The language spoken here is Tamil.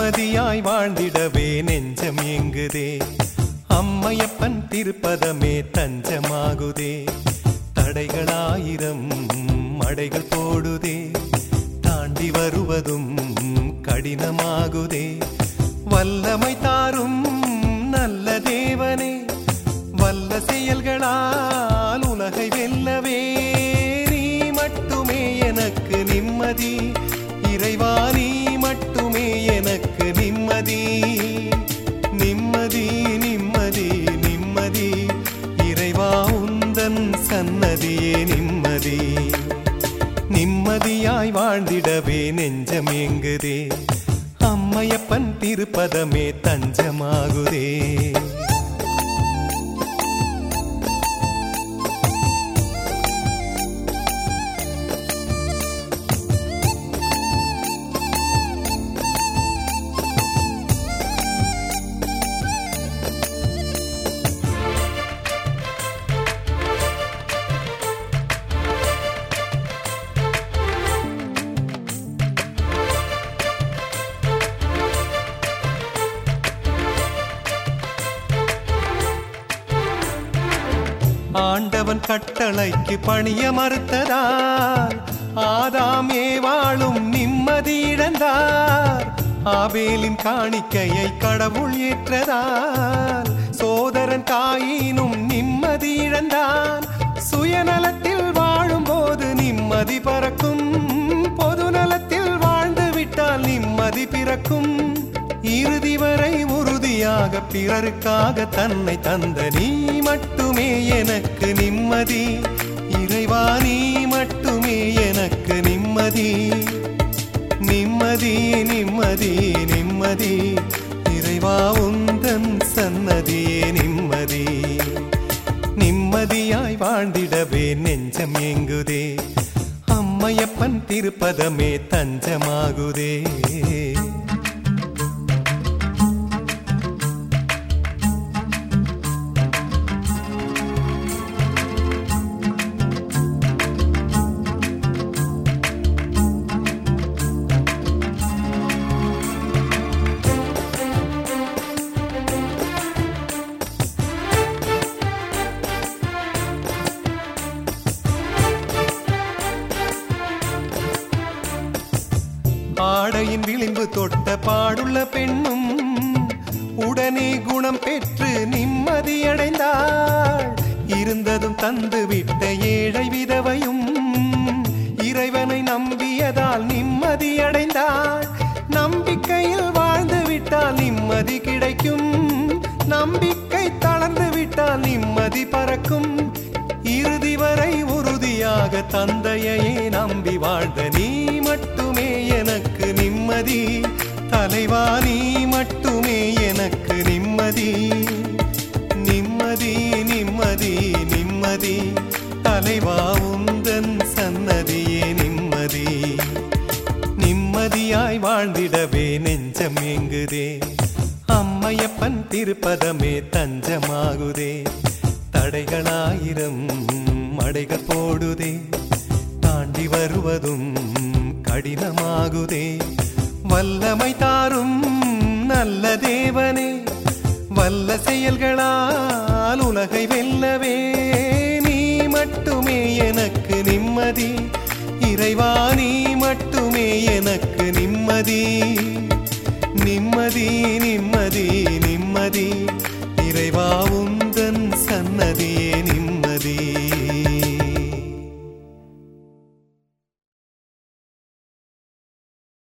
அமைதியாய் வாழ்ந்திடவே நெஞ்சம் எங்குதே அம்மையப்பன் திருப்பதமே தஞ்சமாகுதே தடைகளாயிரம் மடைகள் போடுதே தாண்டி வருவதும் கடினமாகுதே வல்லமை தாரும் நல்ல தேவனே வல்ல செயல்களால் உலகை வெல்லவே நீ மட்டுமே எனக்கு நிம்மதி இறைவா நீ மட்டுமே எனக்கு நிம்மதி நிம்மதி நிம்மதி நிம்மதி இறைவா உந்தன் சன்னதியே நிம்மதி நிம்மதியாய் வாழ்ந்திடவே நெஞ்சம் எங்குதே அம்மையப்பன் திருப்பதமே தஞ்சமாகுதே ஆண்டவன் கட்டளைக்கு பணிய மறுத்ததால் ஆதாமே வாழும் நிம்மதி இழந்தார் ஆபேலின் காணிக்கையை கடவுள் ஏற்றதால் சோதரன் காயினும் நிம்மதி இழந்தான் சுயநலத்தில் வாழும்போது நிம்மதி பறக்கும் பொது நலத்தில் வாழ்ந்து விட்டால் நிம்மதி பிறக்கும் இறுதி வரை உறுதியாக பிறருக்காக தன்னை தந்த நீ மட்டுமே எனக்கு நிம்மதி இறைவா நீ மட்டுமே எனக்கு நிம்மதி நிம்மதி நிம்மதி நிம்மதி இறைவா உந்தன் சன்னதியே நிம்மதி நிம்மதியாய் வாழ்ந்திடவே நெஞ்சம் எங்குதே அம்மையப்பன் திருப்பதமே தஞ்சமாகுதே ஆடையின் விளிம்பு தொட்ட பாடுள்ள பெண்ணும் உடனே குணம் பெற்று நிம்மதியடைந்தாள் இருந்ததும் தந்து விட்ட ஏழை விதவையும் இறைவனை நம்பியதால் நிம்மதியடைந்தாள் நம்பிக்கையில் வாழ்ந்து விட்டால் நிம்மதி கிடைக்கும் நம்பிக்கை தளர்ந்து விட்டால் நிம்மதி பறக்கும் இறுதி வரை உறுதியாக தந்தையையே நம்பி வாழ்ந்த நீ மட்டுமே எனக்கு நிம்மதி தலைவா நீ மட்டுமே எனக்கு நிம்மதி நிம்மதி நிம்மதி நிம்மதி தலைவா உந்தன் சன்னதியே நிம்மதி நிம்மதியாய் வாழ்ந்திடவே நெஞ்சம் எங்குதே அம்மையப்பன் திருப்பதமே தஞ்சமாகுதே தடைகளாயிரம் மடைகள் போடுதே தாண்டி வருவதும் கடினமாகுதே வல்லமை தாரும் நல்ல தேவனே வல்ல செயல்களால் உலகை வெல்லவே நீ மட்டுமே எனக்கு நிம்மதி இறைவா நீ மட்டுமே எனக்கு நிம்மதி நிம்மதி நிம்மதி